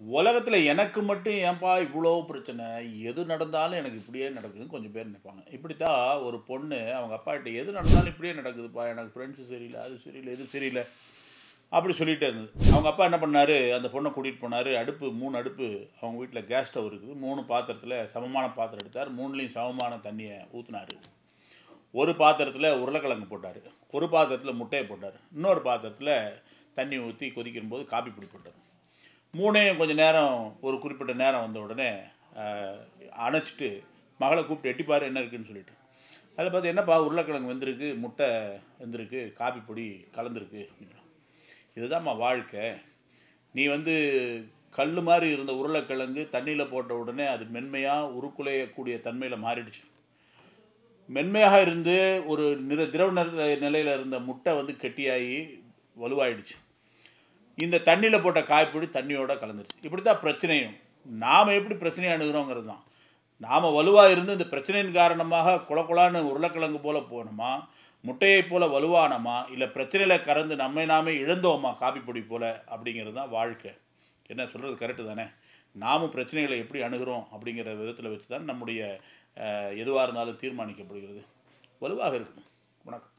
உலகத்தில் எனக்கு மட்டும் ஏன்பா இவ்வளோ பிரச்சனை எது நடந்தாலும் எனக்கு இப்படியே நடக்குதுன்னு கொஞ்சம் பேர் நினைப்பாங்க இப்படித்தான் ஒரு பொண்ணு அவங்க அப்பாட்ட எது நடந்தாலும் இப்படியே நடக்குதுப்பா எனக்கு ஃப்ரெண்ட்ஸு சரியில்லை அது சரியில்லை இது சரியில்லை அப்படி சொல்லிகிட்டே இருந்தது அவங்க அப்பா என்ன பண்ணார் அந்த பொண்ணை கூட்டிகிட்டு போனார் அடுப்பு மூணு அடுப்பு அவங்க வீட்டில் கேஸ் ஸ்டவ் இருக்குது மூணு பாத்திரத்தில் சமமான பாத்திரம் எடுத்தார் மூணுலேயும் சமமான தண்ணியை ஊற்றினார் ஒரு பாத்திரத்தில் உருளைக்கிழங்கு போட்டார் ஒரு பாத்திரத்தில் முட்டையை போட்டார் இன்னொரு பாத்திரத்தில் தண்ணி ஊற்றி கொதிக்கும் போது காப்பி பொடி போட்டார் மூணையும் கொஞ்சம் நேரம் ஒரு குறிப்பிட்ட நேரம் வந்த உடனே ஆஹ், அணைச்சிட்டு மகளை கூப்பிட்டு எட்டிப்பாரு என்ன இருக்குன்னு சொல்லிட்டு அதை பார்த்து என்னப்பா உருளைக்கிழங்கு வெந்திருக்கு முட்டை வெந்திருக்கு காப்பி பொடி கலந்துருக்கு அப்படின்னா இதுதாம்மா வாழ்க்கை நீ வந்து கல் மாதிரி இருந்த உருளைக்கிழங்கு தண்ணியில் போட்ட உடனே அது மென்மையாக உருக்குலையக்கூடிய தன்மையில் மாறிடுச்சு மென்மையாக இருந்து ஒரு நிற திரவ நிற நிலையில் இருந்த முட்டை வந்து கெட்டியாகி வலுவாயிடுச்சு இந்த தண்ணியில் போட்ட காய்ப்பொடி தண்ணியோட கலந்துருச்சு இப்படி தான் பிரச்சனையும் நாம் எப்படி பிரச்சனையை அணுகிறோங்கிறது தான் நாம் வலுவாக இருந்து இந்த பிரச்சனையின் காரணமாக குளக்குளான்னு உருளைக்கிழங்கு போல போனோமா முட்டையைப் போல வலுவானோமா இல்லை பிரச்சனையில் கறந்து நம்மை நாமே இழந்தோமா காப்பி பொடி போல அப்படிங்கிறது தான் வாழ்க்கை என்ன சொல்கிறது கரெக்டு தானே நாமும் பிரச்சனைகளை எப்படி அணுகிறோம் அப்படிங்கிற விதத்தில் வச்சு தான் நம்முடைய எதுவாக இருந்தாலும் தீர்மானிக்கப்படுகிறது வலுவாக இருக்கணும் வணக்கம்